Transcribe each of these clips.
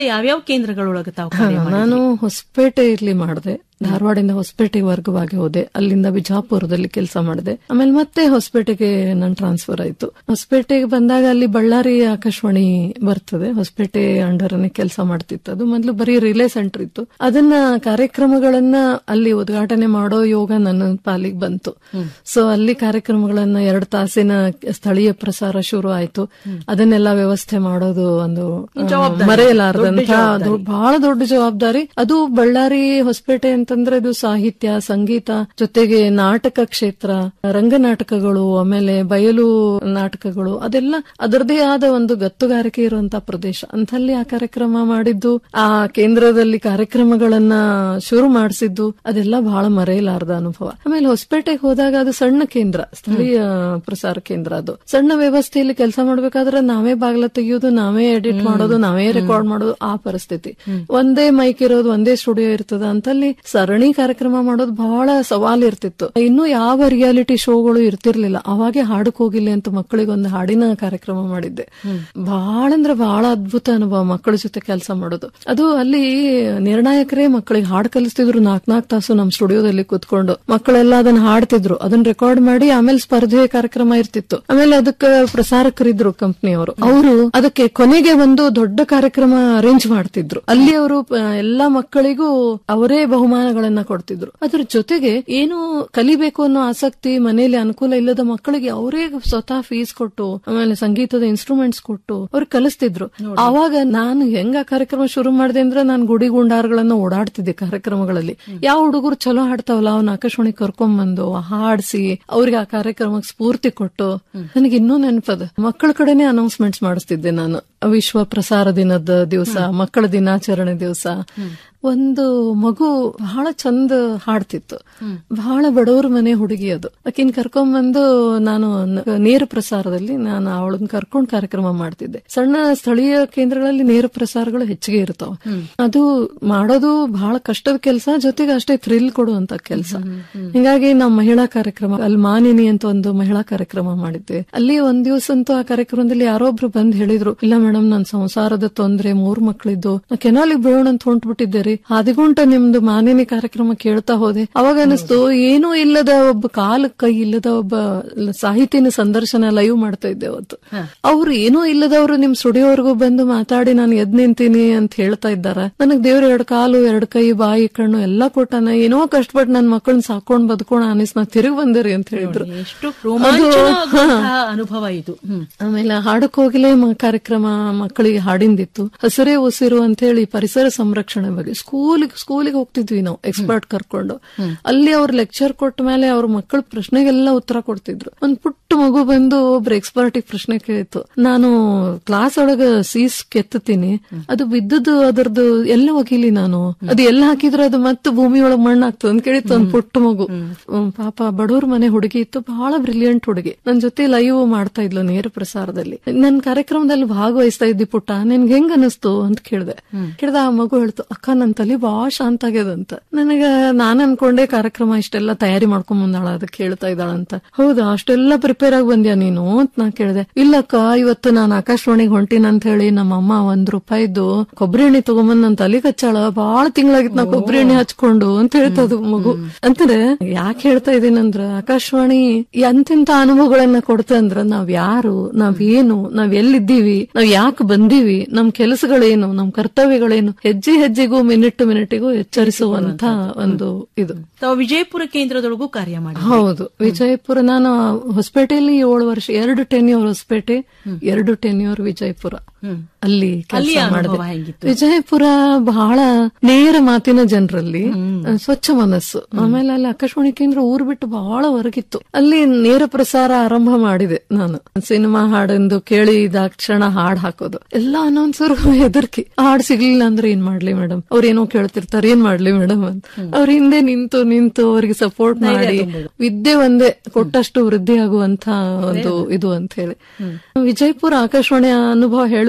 ಯಾವ್ಯಾವ ಕೇಂದ್ರಗಳೊಳಗ ತಾವು ಹಾ, ನಾನು ಹೊಸಪೇಟೆ ಇಲ್ಲಿ ಮಾಡಿದೆ ಧಾರವಾಡಿಂದ ಹೊಸಪೇಟೆಗೆ ವರ್ಗವಾಗಿ ಹೋದೆ ಅಲ್ಲಿಂದ ಬಿಜಾಪುರದಲ್ಲಿ ಕೆಲಸ ಮಾಡಿದೆ ಆಮೇಲೆ ಮತ್ತೆ ಹೊಸಪೇಟೆಗೆ ನನ್ ಟ್ರಾನ್ಸ್ಫರ್ ಆಯ್ತು ಹೊಸಪೇಟೆಗೆ ಬಂದಾಗ ಅಲ್ಲಿ ಬಳ್ಳಾರಿ ಆಕಾಶವಾಣಿ ಬರ್ತದೆ ಹೊಸಪೇಟೆ ಅಂಡರ್ ಕೆಲಸ ಮಾಡ್ತಿತ್ತು ಅದು ಮೊದಲು ಬರೀ ರಿಲೇ ಸೆಂಟರ್ ಇತ್ತು ಅದನ್ನ ಕಾರ್ಯಕ್ರಮಗಳನ್ನ ಅಲ್ಲಿ ಉದ್ಘಾಟನೆ ಮಾಡೋ ಯೋಗ ನನ್ನ ಪಾಲಿಗೆ ಬಂತು ಸೊ ಅಲ್ಲಿ ಕಾರ್ಯಕ್ರಮಗಳನ್ನ ಎರಡು ತಾಸಿನ ಸ್ಥಳೀಯ ಪ್ರಸಾರ ಶುರು ಆಯ್ತು ಅದನ್ನೆಲ್ಲ ವ್ಯವಸ್ಥೆ ಮಾಡೋದು ಒಂದು ಆ, ಮರೆಯಲಾರದಂತ ಅದು ಬಹಳ ದೊಡ್ಡ ಜವಾಬ್ದಾರಿ ಅದು ಬಳ್ಳಾರಿ ಹೊಸಪೇಟೆ ಅಂತಂದ್ರೆ ಇದು ಸಾಹಿತ್ಯ ಸಂಗೀತ ಜೊತೆಗೆ ನಾಟಕ ಕ್ಷೇತ್ರ ರಂಗನಾಟಕಗಳು ಆಮೇಲೆ ಬಯಲು ನಾಟಕಗಳು ಅದೆಲ್ಲ ಅದರದೇ ಆದ ಒಂದು ಗತ್ತುಗಾರಿಕೆ ಇರುವಂತ ಪ್ರದೇಶ ಅಂತಲ್ಲಿ ಆ ಕಾರ್ಯಕ್ರಮ ಮಾಡಿದ್ದು ಆ ಕೇಂದ್ರದಲ್ಲಿ ಕಾರ್ಯಕ್ರಮಗಳನ್ನ ಶುರು ಮಾಡಿಸಿದ್ದು ಅದೆಲ್ಲ ಬಹಳ ಮರೆಯಲಾರದ ಅನುಭವ ಆಮೇಲೆ ಹೊಸಪೇಟೆಗೆ ಹೋದಾಗ ಅದು ಸಣ್ಣ ಕೇಂದ್ರ ಸ್ಥಳೀಯ ಪ್ರಸಾರ ಕೇಂದ್ರ ಅದು ಸಣ್ಣ ವ್ಯವಸ್ಥೆಯಲ್ಲಿ ಕೆಲಸ ಮಾಡ್ಬೇಕಾದ್ರೆ ನಾವೇ ಬಾಗ್ಲ ತೆಗಿಯೋದು ನಾವೇ ಎಡಿಟ್ ಮಾಡೋದು ನಾವೇ ರೆಕಾರ್ಡ್ ಮಾಡೋದು ಆ ಪರಿಸ್ಥಿತಿ ಒಂದೇ ಮೈಕ್ ಇರೋದು ಒಂದೇ ಸ್ಟುಡಿಯೋ ಇರ್ತದ ಅಂತಲ್ಲಿ ಸರಣಿ ಕಾರ್ಯಕ್ರಮ ಮಾಡೋದು ಬಹಳ ಸವಾಲ್ ಇರ್ತಿತ್ತು ಇನ್ನು ಯಾವ ರಿಯಾಲಿಟಿ ಶೋಗಳು ಇರ್ತಿರ್ಲಿಲ್ಲ ಅವಾಗೆ ಹಾಡಕ್ ಹೋಗಿಲ್ಲ ಅಂತ ಮಕ್ಕಳಿಗೆ ಒಂದು ಹಾಡಿನ ಕಾರ್ಯಕ್ರಮ ಮಾಡಿದ್ದೆ ಬಹಳ ಅಂದ್ರೆ ಬಹಳ ಅದ್ಭುತ ಅನುಭವ ಮಕ್ಕಳ ಜೊತೆ ಕೆಲಸ ಮಾಡೋದು ಅದು ಅಲ್ಲಿ ನಿರ್ಣಾಯಕರೇ ಮಕ್ಕಳಿಗೆ ಹಾಡು ಕಲಿಸ್ತಿದ್ರು ನಾಕ್ ನಾಕ್ ತಾಸು ನಮ್ ಸ್ಟುಡಿಯೋದಲ್ಲಿ ಕೂತ್ಕೊಂಡು ಮಕ್ಕಳೆಲ್ಲ ಅದನ್ನ ಹಾಡ್ತಿದ್ರು ಅದನ್ನ ರೆಕಾರ್ಡ್ ಮಾಡಿ ಆಮೇಲೆ ಸ್ಪರ್ಧೆ ಕಾರ್ಯಕ್ರಮ ಇರ್ತಿತ್ತು ಆಮೇಲೆ ಅದಕ್ಕೆ ಪ್ರಸಾರಕರಿದ್ರು ಕಂಪ್ನಿಯವರು ಅವರು ಅದಕ್ಕೆ ಕೊನೆಗೆ ಒಂದು ದೊಡ್ಡ ಕಾರ್ಯಕ್ರಮ ಅರೇಂಜ್ ಮಾಡ್ತಿದ್ರು ಅಲ್ಲಿ ಅವರು ಎಲ್ಲಾ ಮಕ್ಕಳಿಗೂ ಅವರೇ ಬಹುಮಾನಗಳನ್ನ ಕೊಡ್ತಿದ್ರು ಅದ್ರ ಜೊತೆಗೆ ಏನು ಕಲಿಬೇಕು ಅನ್ನೋ ಆಸಕ್ತಿ ಮನೆಯಲ್ಲಿ ಅನುಕೂಲ ಇಲ್ಲದ ಮಕ್ಕಳಿಗೆ ಅವರೇ ಸ್ವತಃ ಫೀಸ್ ಕೊಟ್ಟು ಆಮೇಲೆ ಸಂಗೀತದ ಇನ್ಸ್ಟ್ರೂಮೆಂಟ್ಸ್ ಕೊಟ್ಟು ಅವ್ರು ಕಲಿಸ್ತಿದ್ರು ಆವಾಗ ನಾನು ಹೆಂಗ ಆ ಕಾರ್ಯಕ್ರಮ ಶುರು ಮಾಡಿದೆ ಅಂದ್ರೆ ನಾನು ಗುಡಿ ಗುಂಡಾರ್ಗಳನ್ನ ಓಡಾಡ್ತಿದ್ದೆ ಕಾರ್ಯಕ್ರಮಗಳಲ್ಲಿ ಯಾವ ಹುಡುಗರು ಚಲೋ ಹಾಡ್ತಾವಲ್ಲ ಅವ್ನ ಆಕಾಶವಾಣಿ ಕರ್ಕೊಂಡ್ ಬಂದು ಹಾಡ್ಸಿ ಅವ್ರಿಗೆ ಆ ಕಾರ್ಯಕ್ರಮಕ್ಕೆ ಸ್ಫೂರ್ತಿ ಕೊಟ್ಟು ನನಗೆ ಇನ್ನೂ ನೆನಪದ ಮಕ್ಕಳ ಕಡೆನೆ ಅನೌನ್ಸ್ಮೆಂಟ್ಸ್ ಮಾಡಿಸ್ತಿದ್ದೆ ನಾನು ವಿಶ್ವ ಪ್ರಸಾರ ದಿನದ ದಿವಸ ಮಕ್ಕಳ ದಿನಾಚರಣೆ ದಿವಸ ಒಂದು ಮಗು ಬಹಳ ಚಂದ ಹಾಡ್ತಿತ್ತು ಬಹಳ ಬಡವ್ರ ಮನೆ ಹುಡುಗಿ ಅದು ಆಕಿನ್ ಕರ್ಕೊಂಡ್ಬಂದು ನಾನು ನ- ನೇರ ಪ್ರಸಾರದಲ್ಲಿ ನಾನು ಅವಳನ್ನ ಕರ್ಕೊಂಡ್ ಕಾರ್ಯಕ್ರಮ ಮಾಡ್ತಿದ್ದೆ ಸಣ್ಣ ಸ್ಥಳೀಯ ಕೇಂದ್ರಗಳಲ್ಲಿ ನೇರ ಪ್ರಸಾರಗಳು ಹೆಚ್ಚಿಗೆ ಇರ್ತಾವ ಅದು ಮಾಡೋದು ಬಹಳ ಕಷ್ಟದ ಕೆಲಸ ಜೊತೆಗೆ ಅಷ್ಟೇ ಥ್ರಿಲ್ ಕೊಡುವಂತ ಕೆಲಸ ಹಿಂಗಾಗಿ ನಾವು ಮಹಿಳಾ ಕಾರ್ಯಕ್ರಮ ಅಲ್ಲಿ ಮಾನಿನಿ ಅಂತ ಒಂದು ಮಹಿಳಾ ಕಾರ್ಯಕ್ರಮ ಮಾಡಿದ್ದೆ ಅಲ್ಲಿ ಒಂದ್ ದಿವಸ ಅಂತೂ ಆ ಕಾರ್ಯಕ್ರಮದಲ್ಲಿ ಯಾರೊಬ್ರು ಬಂದ್ ಹೇಳಿದ್ರು ಇಲ್ಲ ಮೇಡಮ್ ನನ್ ಸಂಸಾರದ ತೊಂದ್ರೆ ಮೂರ್ ಮಕ್ಳಿದ್ದು ನಾ ಕೆನಾಲಿಗೆ ಬೀಳೋಣ ಅಂತ ಹೊಂಟ್ಬಿಟ್ಟಿದ್ದೆ ರೀ ಹಾದಿಗುಂಟ ನಿಮ್ದು ಮಾನಿನಿ ಕಾರ್ಯಕ್ರಮ ಕೇಳ್ತಾ ಹೋದೆ ಅವಾಗ ಅನಿಸ್ತು ಏನೂ ಇಲ್ಲದ ಒಬ್ಬ ಕಾಲ ಕೈ ಇಲ್ಲದ ಒಬ್ಬ ಸಾಹಿತಿನ ಸಂದರ್ಶನ ಲೈವ್ ಮಾಡ್ತಾ ಇದ್ದೆ ಅವತ್ತು ಅವ್ರು ಏನೂ ಇಲ್ಲದವ್ರು ನಿಮ್ ಸ್ಟುಡಿಯೋವರೆಗೂ ಬಂದು ಮಾತಾಡಿ ನಾನು ಎದ್ ನಿಂತೀನಿ ಅಂತ ಹೇಳ್ತಾ ಇದ್ದಾರ ನನಗ್ ದೇವ್ರ ಎರಡ್ ಕಾಲು ಎರಡ್ ಕೈ ಬಾಯಿ ಕಣ್ಣು ಎಲ್ಲಾ ಕೊಟ್ಟಾನ ಏನೋ ಕಷ್ಟಪಟ್ಟು ನನ್ ಮಕ್ಕಳನ್ನ ಸಾಕೊಂಡ್ ಬದುಕೋಣ ಅನಿಸ್ ನಾ ತಿರುಗಿ ಬಂದಿರಿ ಅಂತ ಹೇಳಿದ್ರು ಎಷ್ಟು ರೋಮಾಂಚನವಾದಂತಹ ಅನುಭವ ಇದು ಹ್ಮ್ ಆಮೇಲೆ ಹಾಡಕ್ ಹೋಗಿಲೇ ಮ- ಕಾರ್ಯಕ್ರಮ ಮಕ್ಕಳಿಗೆ ಹಾಡಿಂದಿತ್ತು ಹಸಿರೇ ಉಸಿರು ಅಂತ ಹೇಳಿ ಪರಿಸರ ಸಂರಕ್ಷಣೆ ಬಗ್ಗೆ ಸ್ಕೂಲಿಗೆ ಸ್ಕೂಲಿಗೆ ಹೋಗ್ತಿದ್ವಿ ನಾವು ಎಕ್ಸ್ಪರ್ಟ್ ಕರ್ಕೊಂಡು ಅಲ್ಲಿ ಅವ್ರ ಲೆಕ್ಚರ್ ಕೊಟ್ಟ ಮೇಲೆ ಅವ್ರ ಮಕ್ಕಳ ಪ್ರಶ್ನೆಗೆಲ್ಲ ಉತ್ತರ ಕೊಡ್ತಿದ್ರು ಒಂದ್ ಪುಟ್ಟ ಮಗು ಬಂದು ಒಬ್ರು ಎಕ್ಸ್ಪರ್ಟ್ ಪ್ರಶ್ನೆ ಕೇಳಿತ್ತು ನಾನು ಕ್ಲಾಸ್ ಒಳಗ ಸೀಸ್ ಕೆತ್ತತೀನಿ ಅದು ಬಿದ್ದದ್ದು ಅದರದ್ದು ಎಲ್ಲ ಹೋಗಿಲಿ ನಾನು ಅದು ಎಲ್ಲ ಹಾಕಿದ್ರೆ ಅದು ಮತ್ತೆ ಭೂಮಿ ಒಳಗ್ ಮಣ್ಣು ಆಗ್ತದೆ ಅಂತ ಕೇಳಿತ್ತು ಒಂದ್ ಪುಟ್ಟ ಮಗು ಹ್ಮ್, ಪಾಪ ಬಡವ್ರ ಮನೆ ಹುಡುಗಿ ಇತ್ತು ಬಹಳ ಬ್ರಿಲಿಯಂಟ್ ಹುಡುಗಿ ನನ್ ಜೊತೆ ಲೈವ್ ಮಾಡ್ತಾ ಇದ್ಲು ನೇರ ಪ್ರಸಾರದಲ್ಲಿ ನನ್ ಕಾರ್ಯಕ್ರಮದಲ್ಲಿ ಭಾಗವಹಿಸ್ತಾ ಇದ್ದಿ ಪುಟ್ಟ ನಿನ್ಗೆ ಹೆಂಗ್ ಅನಿಸ್ತು ಅಂತ ಕೇಳ್ದೆ ಕೇಳ್ದ ಆ ಮಗು ಹೇಳ್ತು ಅಕ್ಕ ನನ್ ತಲೆ ಬಹಳ ಶಾಂತ ಆಗ್ಯದಂತ ನನಗ ನಾನ್ ಅನ್ಕೊಂಡೆ ಕಾರ್ಯಕ್ರಮ ಇಷ್ಟೆಲ್ಲ ತಯಾರಿ ಮಾಡ್ಕೊಂಡ್ ಬಂದಾಳ ಅದಕ್ಕೆ ಹೇಳ್ತಾ ಇದ್ದಾಳಂತ ಹೌದಾ ಅಷ್ಟೆಲ್ಲ ಪ್ರಿಪೇರ್ ಆಗಿ ಬಂದ್ಯಾ ನೀನು ಅಂತ ನಾ ಕೇಳ್ದೆ ಇಲ್ಲಕ್ಕ ಇವತ್ತು ನಾನು ಆಕಾಶವಾಣಿಗೆ ಹೊಂಟಿನ ಅಂತ ಹೇಳಿ ನಮ್ಮ ಅಮ್ಮ ಒಂದ್ ರೂಪಾಯಿದ್ದು ಕೊಬ್ಬರಿ ಎಣ್ಣೆ ತಗೊಂಬಂದ್ ನನ್ ತಲೆ ಕಚ್ಚಾಳ ಬಹಳ ತಿಂಗಳಾಗಿತ್ತು ನಾ ಕೊಬ್ಬರಿ ಎಣ್ಣೆ ಹಚ್ಕೊಂಡು ಅಂತ ಹೇಳ್ತದ ಮಗು ಅಂತಂದ್ರೆ ಯಾಕೆ ಹೇಳ್ತಾ ಇದೀನಂದ್ರ ಆಕಾಶವಾಣಿ ಎಂತೆಂತ ಅನುಭವಗಳನ್ನ ಕೊಡ್ತ ಅಂದ್ರ ನಾವ್ ಯಾರು ನಾವ್ ಏನು ನಾವ್ ಎಲ್ಲಿದ್ದೀವಿ ನಾವ್ ಯಾಕೆ ಬಂದೀವಿ ನಮ್ ಕೆಲಸಗಳೇನು ನಮ್ ಕರ್ತವ್ಯಗಳೇನು ಹೆಜ್ಜೆ ಹೆಜ್ಜೆಗೂ ಮಿನಿಟ್ ಮಿನಿಟಿಗೂ ಎಚ್ಚರಿಸುವಂತ ಒಂದು ಇದು ತಾವು ವಿಜಯಪುರ ಕೇಂದ್ರದೊಳಗೂ ಕಾರ್ಯ ಮಾಡಿ ಹೌದು ವಿಜಯಪುರ ನಾನು ಹೊಸಪೇಟೆಯಲ್ಲಿ ಏಳು ವರ್ಷ ಎರಡು ಟೆನ್ಯೂರ್ ಹೊಸಪೇಟೆ ಎರಡು ಟೆನ್ಯೂರ್ ವಿಜಯಪುರ ಅಲ್ಲಿ ಅಲ್ಲಿಯ ಕೆಲಸ ಅನುಭವ ಮಾಡಿದೆ ಹೆಂಗಿತ್ತು? ವಿಜಯಪುರ ಬಹಳ ನೇರ ಮಾತಿನ ಜನರಲ್ಲಿ ಸ್ವಚ್ಛ ಮನಸ್ಸು ಆಮೇಲೆ ಅಲ್ಲಿ ಆಕಾಶವಾಣಿ ಕೇಂದ್ರ ಊರ್ ಬಿಟ್ಟು ಬಹಳ ಹೊರಗಿತ್ತು ಅಲ್ಲಿ ನೇರ ಪ್ರಸಾರ ಆರಂಭ ಮಾಡಿದೆ ನಾನು ಸಿನಿಮಾ ಹಾಡೆಂದು ಕೇಳಿದಾಕ್ಷಣ ಹಾಡ್ ಹಾಕೋದು ಎಲ್ಲಾ ಅನೌನ್ಸರ್ ಹೆದರ್ಕಿ ಹಾಡ್ ಸಿಗ್ಲಿಲ್ಲ ಅಂದ್ರೆ ಏನ್ ಮಾಡ್ಲಿ ಮೇಡಮ್ ಅವ್ರೇನೋ ಕೇಳ್ತಿರ್ತಾರೆ ಏನ್ ಮಾಡ್ಲಿ ಮೇಡಮ್ ಅಂತ ಅವ್ರ ಹಿಂದೆ ನಿಂತು ನಿಂತು ಅವ್ರಿಗೆ ಸಪೋರ್ಟ್ ಮಾಡಿ ವಿದ್ಯೆ ಒಂದೇ ಕೊಟ್ಟಷ್ಟು ವೃದ್ಧಿ ಆಗುವಂತ ಒಂದು ಇದು ಅಂತ ಹೇಳಿ ವಿಜಯಪುರ ಆಕಾಶವಾಣಿ ಅನುಭವ ಹೇಳ್ಬೇಕು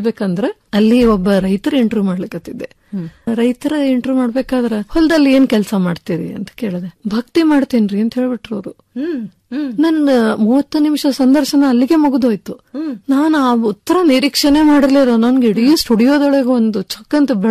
ಹೇಳ್ಬೇಕಂದ್ರ ಅಲ್ಲಿ ಒಬ್ಬ ರೈತರ ಇಂಟರ್ವ್ಯೂ ಮಾಡ್ಲಿಕತ್ತಿದ್ದೆ ರೈತರ ಇಂಟರ್ವ್ಯೂ ಮಾಡ್ಬೇಕಾದ್ರ ಹೊಲದಲ್ಲಿ ಏನ್ ಕೆಲಸ ಮಾಡ್ತೀರಿ ಅಂತ ಕೇಳಿದೆ ಭಕ್ತಿ ಮಾಡ್ತೇನ್ರಿ ಅಂತ ಹೇಳ್ಬಿಟ್ರು ಅವರು ಹ್ಮ್ ಹ್ಮ್ ನನ್ನ ಮೂವತ್ತು ನಿಮಿಷ ಸಂದರ್ಶನ ಅಲ್ಲಿಗೆ ಮುಗಿದೋಯ್ತು ನಾನು ಆ ಉತ್ತರ ನಿರೀಕ್ಷಣೆ ಮಾಡಿರ್ಲಿಲ್ಲ ನನ್ಗೆ ಇಡೀ ಸ್ಟುಡಿಯೋದೊಳಗೆ ಒಂದು ಚಕ್ಕಂತ